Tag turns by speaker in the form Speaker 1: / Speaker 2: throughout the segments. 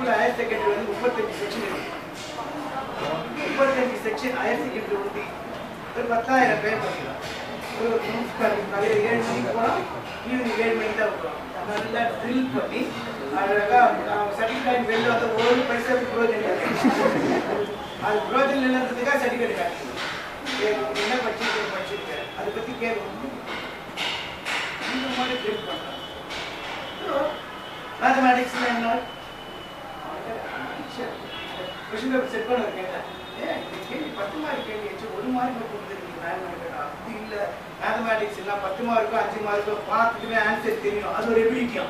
Speaker 1: School higher secondary வந்து முப்பத்தஞ்சு section இருக்கு முப்பத்தஞ்சு செக்ஷன் ஹையர் செகண்டரி ஒட்டி ஒரு பத்தாயிரம் பேர் படிக்கலாம் ஒரு பிரின்சிபால் காலையில் ஏழு மணிக்கு போனால் ஈவினிங் ஏழு மணிக்கு தான் வருவாங்க நல்லா ட்ரில் பண்ணி அழகாக சர்டிஃபிகேட் வெளில வந்து ஒரு பைசாவுக்கு புரோஜனம் இல்லை அது புரோஜனம் இல்லைன்றதுக்காக சர்டிஃபிகேட் காட்டுங்க என்ன படிச்சிருக்கேன் படிச்சிருக்கேன் அதை பற்றி கேட்கணும் இந்த மாதிரி ட்ரில் பண்ணுறாங்க மேத்தமேட்டிக்ஸில் என்ன கொஷின் பேப்பர் செட் பண்ண கேட்டேன் ஏன் இந்த கேள்வி பத்து மார்க் கேள்வி வச்சு ஒரு மார்க் கொடுத்துருக்கீங்க மேத்தமேட்டிக்ஸ் அப்படி இல்லை மேத்தமேட்டிக்ஸ் எல்லாம் பத்து மார்க்கோ அஞ்சு மார்க்கோ பார்த்துட்டுமே ஆன்சர் தெரியும் அது ஒரு எபிலிட்டியா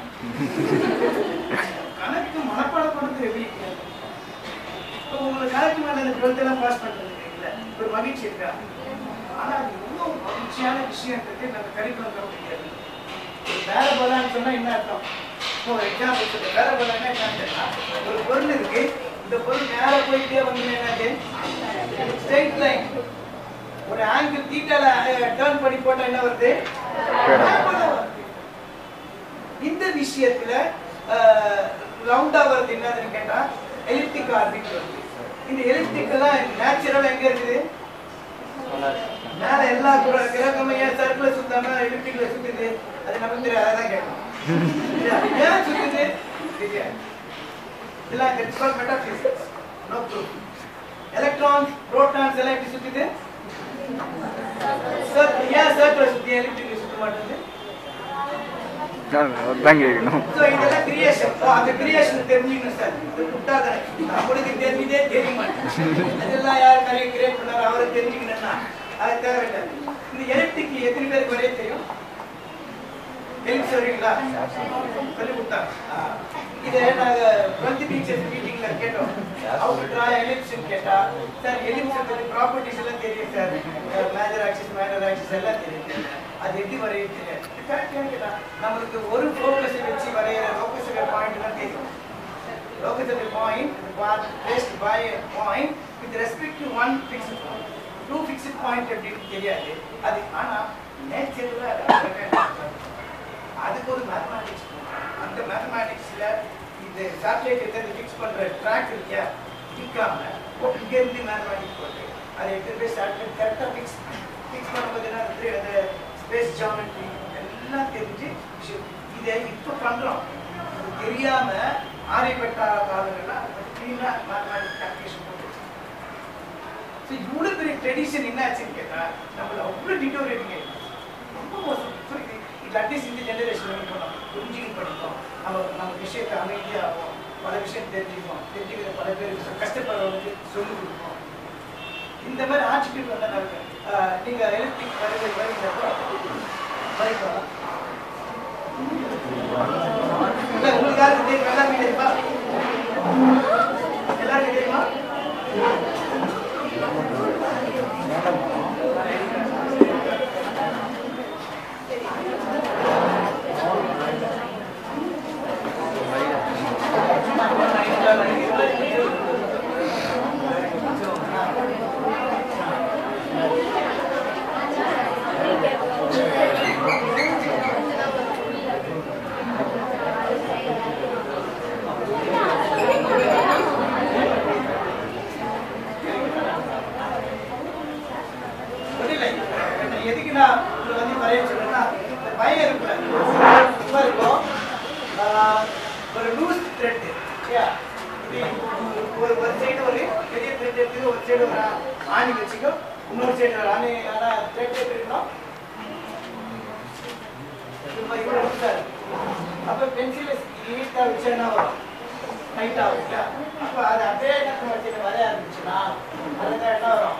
Speaker 1: கணக்கு மனப்பாடம் பண்ணுறது எபிலிட்டியா இப்போ உங்களுக்கு கணக்கு மேலே அந்த டுவெல்த் எல்லாம் பாஸ் பண்ணுறதுல ஒரு மகிழ்ச்சி இருக்கா ஆனால் அது எவ்வளோ மகிழ்ச்சியான விஷயன்றது நம்ம கரிக்குலம் தர முடியாது வேற பலான்னு சொன்னா என்ன அர்த்தம் இப்போ எக்ஸாம்பிள் சொல்ல வேற பலான்னா என்ன ஒரு பொருள் இருக்கு இந்த பொருள் நேரா போயிட்டே வந்து என்னது ஸ்ட்ரைட் லைன் ஒரு ஆங்கிள் தீட்டால டர்ன் பண்ணி போட்டா என்ன வருது parabol வருது. இந்த விஷயத்துல ரவுண்டா வருது என்னதுன்னு கேட்டா எலிப்டிக் ஆர்பிட் வருது இந்த எலிப்டிக் எல்லாம் நேச்சுரல் எங்க இருக்குது மேல எல்லா கிர- கிரகமும் ஏன் சர்க்குல சுத்தாம எலிப்டிக்ல சுத்துது அது நமக்கு தெரியாது அதான் கேட்கணும் இல்லையா? ஏன் சுத்துது தெரியாது இதெல்லாம் it's called metaphysics no proof electrons protons எல்லாம் எப்படி சுத்துது Cir- ஏன் சர்க்குல சுத்தி எலிப்டிக்ல சுத்த மாட்டேங்குது
Speaker 2: அதான் கேட்கணும்
Speaker 1: So, இதெல்லாம் creation. So, அந்த creation தெரிஞ்சுக்கணும் sir. இது முட்டாள்தானே. நம்மளுக்கு தெரிஞ்சதே தெரிய மாட்டேங்குது. இதெல்லாம் யார் நிறைய create பண்ணாரு, அவரை தெரிஞ்சுக்கணும்னா, அது தேவையில்லை. இந்த elliptic எத்தனை பேருக்கு வரைய தெரியும் ellipse வரையுங்களா? சொல்லிக் கொடுத்தாங்க. ஆ. இதை நாங்க 12th teachers meetingல கேட்டோம். How to draw ellipse ன்னு கேட்டா, sir, ellipse பத்தி properties எல்லாம் தெரியும் sir. அஹ் major axis, minor axis எல்லாம் தெரியும் sir. அது எப்படி வரைய தெரியாது Correct ஆ கேட்டா, நம்மளுக்கு ஒரு focus அ வச்சு வரைகிற locus of a point தான் தெரியும் locus of a point was placed by a point with respect to one fixed point. Two fixed point எப்படின்னு தெரியாது அது ஆனா நேச்சுரலா அதுக்கு ஒரு மேத்தமேட்டிக்ஸ் அந்த மேத்தமேட்டிக்ஸ்ல இந்த சேட்டலைட் எடுத்து ஃபிக்ஸ் பண்ற ட்ராக் இருக்கியா நிற்காம இங்க இருந்து மேத்தமேட்டிக்ஸ் போட்டு அதை எடுத்து போய் சேட்டலைட் கரெக்டாக ஃபிக்ஸ் ஃபிக்ஸ் பண்ணும்போது என்ன ஆகுது? அந்த ஸ்பேஸ் ஜாமெட்ரி எல்லாம் தெரிஞ்சு விஷயம் இதை இப்போ பண்றோம் இது தெரியாம ஆரியப்பட்ட காலங்கள்லாம் க்ளீனா மேத்தமேட்டிக்ஸ் கால்குலேஷன் போட்டு ஸோ இவ்வளோ பெரிய ட்ரெடிஷன் என்ன ஆச்சுன்னு கேட்டா நம்மள அவ்வளோ டிட்டோரேட்டிங் ரொம்ப மோசம் So, இது இது அட்லீஸ்ட் இந்த ஜெனரேஷன் இப்போ நம்ம புரிஞ்சுக்கிட்டு படிப்போம் நம்ம நம்ம விஷயத்தை அமைதியாகும் பல விஷயம் தெரிஞ்சுக்குவோம் தெரிஞ்சுக்கிற பல பேருக்கு கஷ்டப்படுறவங்களுக்கு சொல்லிக் கொடுப்போம் இந்த மாதிரி ஆட்டிடியூட் வந்தா நமக்கு ஆஹ், நீங்க எலக்ட்ரிக் வரைவை வரைகிறப்போ வரைக்கலாம் இல்ல உங்களுக்கு யாருக்கு தெரியும் எல்லாருக்கும் தெரியுமா எல்லாருக்கும் தெரியுமா புரியல எதுக்கு நான் உங்களை வந்து வரைய சொல்றேன்னா இந்த பயம் இருக்குல்ல சும்மா இருக்கும் ஆஹ், ஒரு லூஸ் த்ரெட் இது ஒரு ஒரு சைடு ஒரு பெரிய த்ரெட் எடுத்து ஒரு சைடு ஒரு ஆணி வச்சுக்கோ இன்னொரு சைடு ஒரு ஆணி ஆனா த்ரெட் எப்படி இருக்கணும் இது மாதிரி இவ்வளவு லூஸா இருக்கு அப்ப பென்சிலை நீட்டா வச்சு என்ன வரும் டைட் ஆகும் அப்ப அது அப்படியே என்ன வச்சு வரைய ஆரம்பிச்சுன்னா அதுதான் என்ன வரும்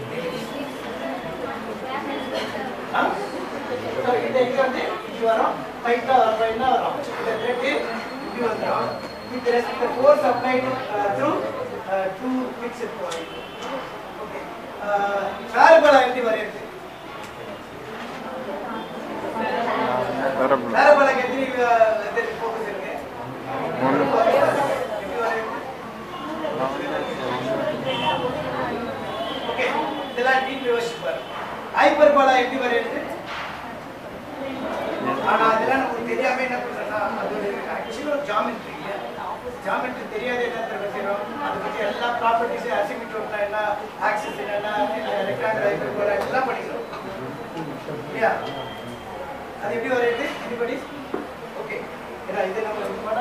Speaker 1: ஆ? So, இது இங்க வந்து இப்படி வரும் டைட்டா வரும் என்ன வரும் இந்த த்ரெட் இப்படி வந்துடும் with respect the force applied uh, through uh, two fixed point okay uh, parabola எப்படி வரையறது
Speaker 2: வரப்பல
Speaker 1: parabola க்கு எத்தனை uh, எத்தனை focus இருக்கு
Speaker 2: ஒன்று
Speaker 1: எப்படி வரையறது ஓகே இதெல்லாம் டீப் யோசிச்சு பாரு ஹைப்பர்போலா எப்படி வரையறது ஆனா அதெல்லாம் நமக்கு தெரியாம என்ன பண்றோம்னா அது ஒரு ஆக்சுவலி ஒரு ஜாமெட்ரி ஜாமெட்ரி தெரியாத என்ன தெரியும் செய்றோம் அதை பத்தி எல்லா ப்ராப்பர்ட்டிஸும் அசிமிட்டோம்னா என்ன ஆக்சஸ் என்ன ரெக்டாங்கிள் ஹைப்பர்போலா எல்லாம் படிக்கிறோம் இல்லையா அது எப்படி வரையுது எனிபடி ஓகே ஏன்னா இது நம்ம இது பண்ணா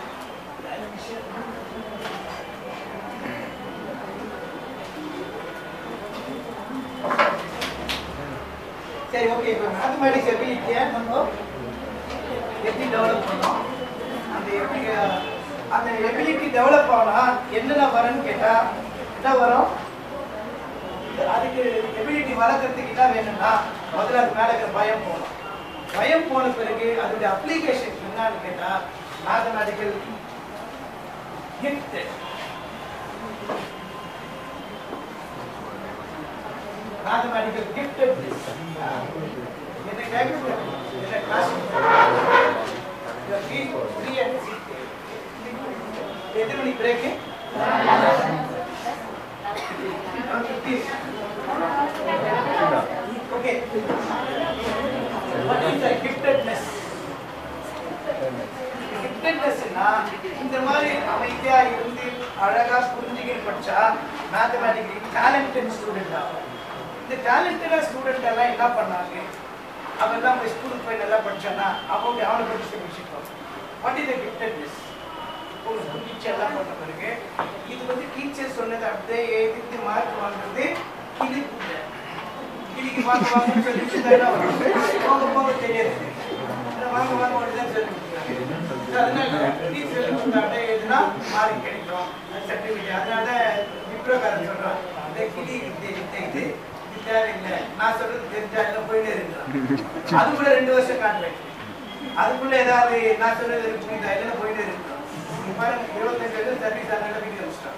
Speaker 1: சரி ஓகே இப்போ மேத்தமேட்டிக்ஸ் எபிலிட்டியை நம்ம எப்படி டெவலப் பண்ணோம் அந்த எப்படி அஹ், அந்த எபிலிட்டி டெவலப் ஆனா என்னென்ன வரும்னு கேட்டா என்ன வரும் அதுக்கு எபிலிட்டி வளர்க்கறதுக்கு என்ன வேணும்னா முதல்ல அது மேல இருக்கிற பயம் போகணும் பயம் போன பிறகு அதோட அப்ளிகேஷன் என்னன்னு கேட்டா மேத்தமேட்டிக்கல் கிஃப்ட் மேத்தமேட்டிக்கல் கிஃப்டட் என்ன கேட்குறது என்ன கிளாஸ் எத்தனை மணி break okay what is the giftedness கிஃப்டட்னஸ்னா இந்த மாதிரி அமைதியா இருந்து அழகா புரிஞ்சுக்கிட்டு படிச்சா மேத்தமேட்டிக்கலி டேலண்டட் ஸ்டூடெண்ட் ஆகும் இந்த டேலண்டடான ஸ்டூடெண்ட் எல்லாம் என்ன பண்ணாங்க அவெல்லாம் போய் ஸ்கூலுக்கு போய் நல்லா படிச்சானா அவங்க அவனை பற்றி தெரிவிச்சுக்கோ வாட் இஸ் த கிஃப்டட்னஸ் ஒரு டீச்சர் எல்லாம் பண்ண பிறகு இது வந்து டீச்சர் சொன்னதை அப்படியே எழுதி மார்க் வாங்குறது கிளி இல்லை கிளிக்கு வாங்க வாங்கன்னு சொல்லி வச்சுட்டா வரும் போக போக தெரியாது ஆனா வாங்க வாங்க மட்டும் தான் சொல்லி கொடுக்குறாங்க அதனால டீச்சர் சொல்லி கொடுத்தாட்டே எதுனா மார்க் கிடைக்கும் சர்டிஃபிகேட் அதனால விப்ரோகாரன் சொல்றான் இந்த கிளி வித்தை வித்தை இது இது தேவையில்லை நான் சொல்றது தெரிஞ்சா எல்லாம் போயிட்டே இருக்கிறான் அது கூட ரெண்டு வருஷம் காட்டுறேன் அதுக்குள்ள ஏதாவது நான் சொன்னது புரியுதா இல்லைன்னா போயிட்டே இருக்கிறோம் இங்க பாருங்க இருபத்தஞ்சு வருஷம் சர்வீஸ் அதனால வீடியோ வச்சுட்டான்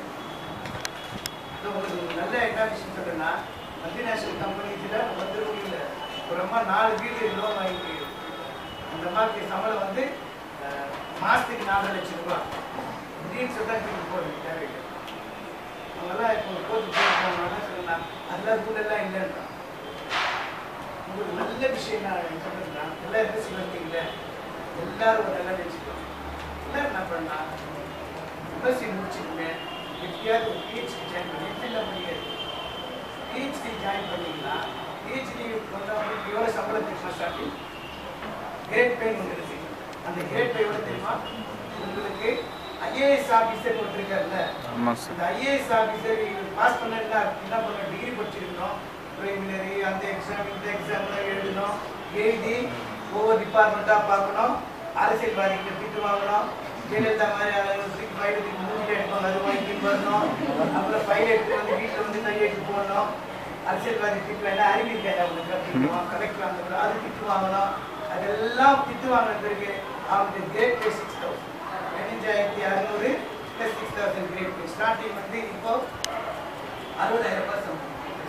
Speaker 1: இது உங்களுக்கு ஒரு நல்ல என்ன விஷயம் சொல்றேன்னா மல்டிநேஷனல் கம்பெனிஸ்ல வந்துருவீங்க ஒரு அம்மா நாலு வீடு லோன் வாங்கி அந்த மாதிரி சம்பளம் வந்து அஹ், மாசத்துக்கு நாலு லட்சம் ரூபாய் திடீர்னு சொல்லிட்டு வீட்டுக்கு போறது தேவையில்லை அவங்கெல்லாம் இப்போ கோர்ட்டு போயிருக்காங்க சொல்லலாம் அதெல்லாம் ரூல் எல்லாம் இல்லைன்றான் உங்களுக்கு நல்ல விஷயம் நான் சொல்றேன்னா எல்லாம் எதிர்த்து வந்தீங்க எல்லாரும் ஒரு நல்லா வச்சுக்கணும் எல்லாரும் என்ன பண்ணா எம்எஸ்சி முடிச்சுக்கோங்க எப்படியாவது ஒரு பிஹெச்டி ஜாயின் பண்ணி எஃப்எல்ல முடியாது பிஹெச்டி ஜாயின் பண்ணீங்கன்னா பிஹெச்டி வந்தவங்களுக்கு எவ்வளோ சம்பளம் தெரியுமா ஸ்டார்டிங் கிரேட் பே ஒன்று இருக்கு அந்த கிரேட் பே எவ்வளோ தெரியுமா உங்களுக்கு ஐஏஎஸ் ஆஃபீஸர் ஒருத்தர் இருக்காருல்ல
Speaker 2: ஆமாம் சார்
Speaker 1: இந்த ஐஏஎஸ் ஆஃபீஸர் பாஸ் பண்ணா என்ன பண்ண டிகிரி படிச்சிருக்கணும் பிரைமரி அந்த எக்ஸாம் இந்த எக்ஸாம் எழுதணும் எழுதி ஒவ்வொரு டிபார்ட்மெண்ட்டாக பார்க்கணும் அரசியல்வாதிகிட்ட திட்டு வாங்கணும் ஜெயலலிதா மாதிரி ஆளுங்களுக்கு ஃபைல் எடுத்து மூஞ்சில் எடுப்பாங்க அது வாங்கி வரணும் அப்புறம் ஃபைல் எடுத்து வந்து வீட்டில் வந்து கையெழுத்து போடணும் அரசியல்வாதி திட்டு வேண்டாம் அறிவிக்காது அவங்களுக்கு அப்படின்னுவோம் கலெக்டர் அந்த அது திட்டு வாங்கணும் அதெல்லாம் திட்டு வாங்கின பிறகு அவங்களுக்கு கிரேட் பே சிக்ஸ் தௌசண்ட் பதினஞ்சாயிரத்தி அறுநூறு plus six thousand grade pay starting வந்து இப்போ அறுபதாயிரம் ரூபாய் சம்பளம்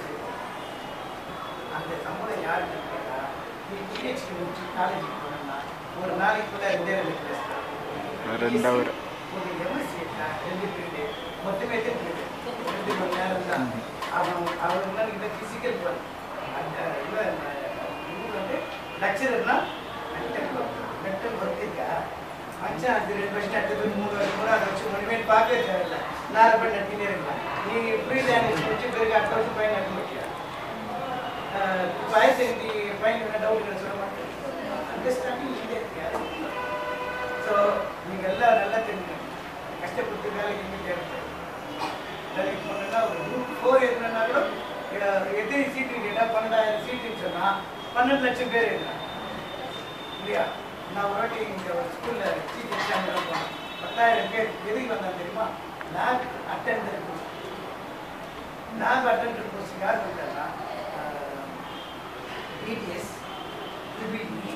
Speaker 1: அந்த சம்பளம் யாருக்கு கேட்டா நீ பிஹெச்டி முடிச்சு காலேஜுக்கு போனோம்னா ஒரு நாளைக்குள்ள ரெண்டே ரெண்டு கிளாஸ்
Speaker 2: ரெண்டு hour.
Speaker 1: ஒரு எம்எஸ்சி ரெண்டு பீரியடு மொத்தமே எத்தனை பீரியடு ரெண்டு மணி நேரம் தான் அவன் அவனுக்கு இந்த ஃபிசிக்கல் ஒர்க் அந்த இவன் இவங்க வந்து லெக்சரர்னா மென்டல் ஒர்க் மென்டல் ஒர்க் இருக்கா மச்சான் அது ரெண்டு வருஷம் அடுத்த போய் மூணு வருஷம் கூட அதை வச்சு ஒன்றுமே பார்க்கவே தேவையில்லை நேரம் போய் நட்டினே இருக்கலாம் நீ ஃப்ரீ லேங்குவேஜ் முடிச்சு பிறகு அடுத்த வருஷம் பையன் நட்ட முடியாது இப்போ ஹையர் செகண்டரி பையன் என்ன டவுட் சொல்ல மாட்டேன் அண்டர்ஸ்டாண்டிங் இல்லை ஸோ நீங்கள் எல்லாம் நல்லா தெரிஞ்சுக்கணும் கஷ்டப்பட்டு வேலைக்கு எங்கே தேவை வேலைக்கு போனோம்னா ஒரு குரூப் ஃபோர் எழுதுனா கூட அஹ், எத்தனை சீட்டு கேட்டால் பன்னெண்டாயிரம் சீட்டுன்னு சொன்னால் பன்னெண்டு லட்சம் பேர் எழுதுறாங்க இல்லையா நான் ஒரு வாட்டி இங்கே ஒரு ஸ்கூலில் சீட் எக்ஸாம் போனேன் பத்தாயிரம் பேர் எதுக்கு வந்தாங்க தெரியுமா lab attender lab attender post யார் வந்தாங்கன்னா பிடிஎஸ் பிபிடி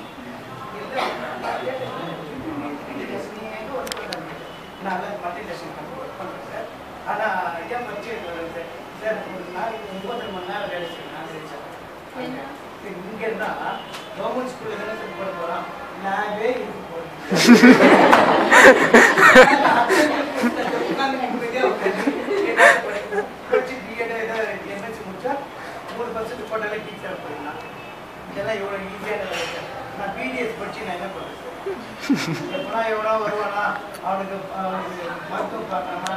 Speaker 1: நான் மல்டிநேஷனல் கம்பெனி ஒர்க் பண்ணுறேன் சார் ஆனால் ஏன் படிச்சு வரேன் சார் சார் ஒரு நாளைக்கு ஒன்பது மணி நேரம் வேலை செய்யணும் நான் நினைச்சேன் இங்கே இருந்தால் கவர்மெண்ட் ஸ்கூலில் தானே சார் போட போகிறோம் லேபே இருக்கு போகிறேன் படிச்சு பிஎட் ஏதாவது எம்எஸ்சி முடிச்சா மூணு பர்சன்ட் போட்டாலே டீச்சர் போயிடலாம் இதெல்லாம் எவ்வளோ ஈஸியான வேலை சார். நான் பிடிஎஸ் படிச்சு நான் என்ன பண்ணுறேன் எப்பனா எவனோ வருவானா அவனுக்கு அவனுக்கு மருத்துவம் பார்க்கலாமா